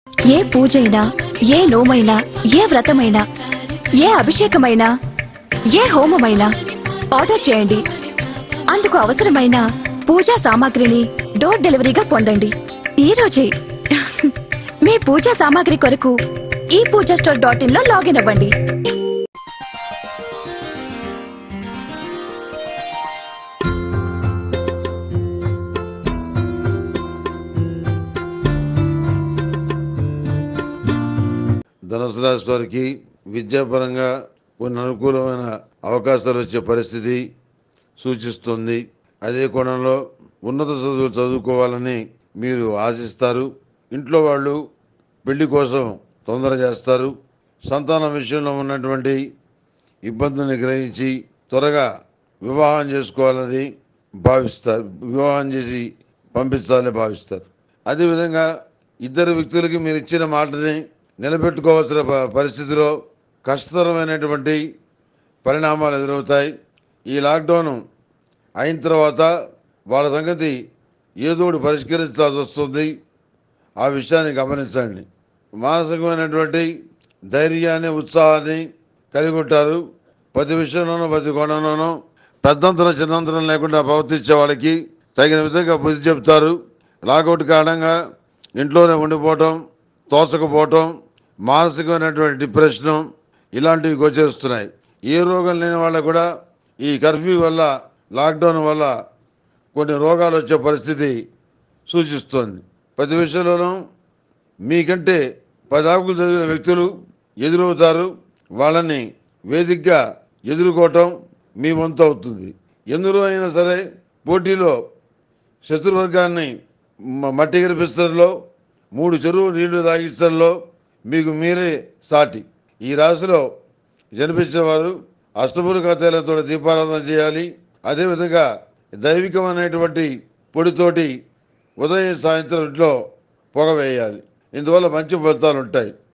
ఏ పూజైనా ఏ నోమైనా ఏ వ్రతమైనా ఏ అభిషేకమైనా ఏ హోమమైనా ఆర్డర్ చేయండి అందుకు అవసరమైన పూజా సామాగ్రిని డోర్ డెలివరీగా పొందండి ఈ రోజే మీ పూజా సామాగ్రి కొరకు ఈ పూజా స్టోర్ డాట్ ఇన్ లో లాగిన్ అవ్వండి ధనుసు రాశి వారికి విద్యాపరంగా కొన్ని అనుకూలమైన అవకాశాలు వచ్చే పరిస్థితి సూచిస్తుంది అదే కోణంలో ఉన్నత చదువులు చదువుకోవాలని మీరు ఆశిస్తారు ఇంట్లో వాళ్ళు పెళ్లి కోసం తొందర చేస్తారు సంతానం విషయంలో ఉన్నటువంటి ఇబ్బందుల్ని గ్రహించి త్వరగా వివాహం చేసుకోవాలని భావిస్తారు వివాహం చేసి పంపించాలని భావిస్తారు అదేవిధంగా ఇద్దరు వ్యక్తులకి మీరు ఇచ్చిన మాటని నిలబెట్టుకోవాల్సిన ప- పరిస్థితిలో కష్టతరమైనటువంటి పరిణామాలు ఎదురవుతాయి ఈ లాక్డౌన్ అయిన తర్వాత వాళ్ళ సంగతి ఏదో ఒకటి పరిష్కరించాల్సి వస్తుంది ఆ విషయాన్ని గమనించండి మానసికమైనటువంటి ధైర్యాన్ని ఉత్సాహాన్ని కలిగి ఉంటారు ప్రతి విషయంలోనూ ప్రతి కోణంలోనూ పెద్దంతరం చిన్నంతరం లేకుండా ప్రవర్తించే వాళ్ళకి తగిన విధంగా బుద్ధి చెప్తారు లాకౌట్ కారణంగా ఇంట్లోనే ఉండిపోవటం తోసకపోవటం మానసికమైనటువంటి డిప్రెషను ఇలాంటివి గోచరిస్తున్నాయి ఏ రోగం లేని వాళ్ళకు కూడా ఈ కర్ఫ్యూ వల్ల లాక్డౌన్ వల్ల కొన్ని రోగాలు వచ్చే పరిస్థితి సూచిస్తోంది ప్రతి విషయంలోనూ మీకంటే పది ఆకులు చదివిన వ్యక్తులు ఎదురవుతారు వాళ్ళని వేదికగా ఎదుర్కోవటం మీ వంతు అవుతుంది ఎందులో అయినా సరే పోటీలో శత్రువర్గాన్ని మ- మట్టి గెలిపించడంలో మూడు చెరువు నీళ్లు తాగించడంలో మీకు మీరే సాటి ఈ రాశిలో జన్మించిన వారు అష్టములు కథలతో దీపారాధన చేయాలి అదేవిధంగా దైవికమైనటువంటి పొడితోటి ఉదయం సాయంత్రం ఇంట్లో పొగ వేయాలి ఇందువల్ల మంచి ఫలితాలు ఉంటాయి